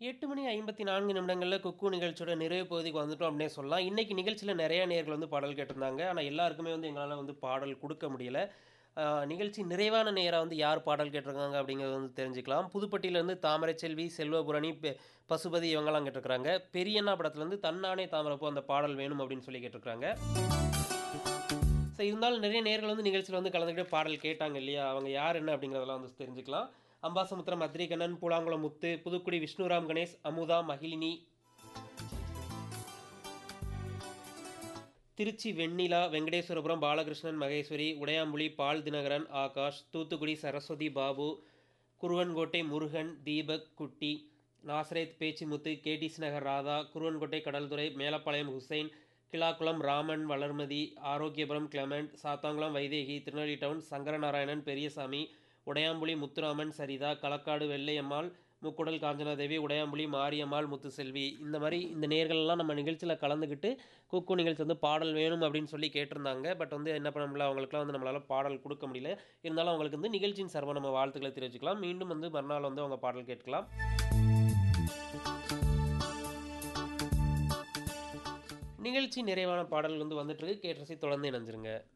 8 மணி 54 நிமிடங்கள்ல குக்கு நிகழ்ச்சியோட நிறைவு பகுதிக்கு வந்துட்டோம் அப்படின்னே சொல்லலாம். இன்னைக்கு நிகழ்ச்சியில நெறைய நேயர்கள் வந்து பாடல் கேட்டிருந்தாங்க. ஆனா எல்லாருக்குமே வந்து எங்களால வந்து பாடல் குடுக்க முடியல. அ நிகழ்ச்சி நிறைவான நேயரா வந்து யார் பாடல் கேட்டிருக்காங்க அப்படிங்கிறத வந்து தெரிஞ்சுக்கலாம். புதுப்பட்டியிலேருந்து தாமரைச்செல்வி, செல்வபுரணி, பெ பசுபதி இவங்கலாம் கேட்டிருக்காங்க. பெரியண்ணா படத்துலேருந்து தன்னானே தாமரைப்பூ அந்த பாடல் வேணும் அப்படின்னு சொல்லி கேட்டிருக்காங்க. ஸோ இருந்தாலும் நிறைய நேயர்கள் வந்து நிகழ்ச்சியில வந்து கலந்துக்கிட்டு பாடல் கேட்டாங்க இல்லையா? அவங்க யார் என்ன அப்படிங்கிறதெல்லாம் வந்து தெரிஞ்சுக்கலாம். அம்பாசமுத்திரம் அத்ரிகண்ணன், பூலாங்குளம் முத்து, புதுக்குடி விஷ்ணுராம் கணேஷ், அமுதா, மகிழினி திருச்சி வெண்ணிலா, வெங்கடேஸ்வரபுரம் பாலகிருஷ்ணன், மகேஸ்வரி, உடையாம்புலி பால் Dinakaran, Akash, Thoothukudi Saraswati Babu, Kuruvankottai Murugan, Deepak, Kutti, Nazareth Pechimuthu, KTC Nagar Radha, Kuruvankottai Kadalthurai, Melapalayam Hussain, Kilakulam Raman, Valarmathi, Arockiapuram Clement, Sathankulam Vaidehi, Tirunelveli town Sankaranarayanan, Periyasamy, Udaiyampuli Muthuraman, Saritha, Kalakkad Vellaiyammal, Mukkudal Kanchanadevi, Udaiyampuli Mariyammal, Muthuselvi இந்த மாரி இந்த நேயர்கள்லாம் நம்ம நிகழ்ச்சியில கலந்துக்கிட்டு குக்கு நிகழ்ச்சி வந்து பாடல் வேணும் அப்படின்னு சொல்லி கேட்டிருந்தாங்க. பட் வந்து என்ன பண்ண முடியல அவங்களுக்கெல்லாம் வந்து நம்மளால பாடல் குடுக்க முடியல. இருந்தாலும் அவங்களுக்கு வந்து நிகழ்ச்சியின் சார்பா நம்ம வாழ்த்துக்களை தெரிவிச்சுக்கலாம். மீண்டும் வந்து மறுநாள் வந்து அவங்க பாடல் கேட்கலாம். நிகழ்ச்சி நிறைவான பாடல் வந்து வந்துட்டு இருக்கு. கேட்டு ரசித்து தொடர்ந்து இணைஞ்சிருங்க.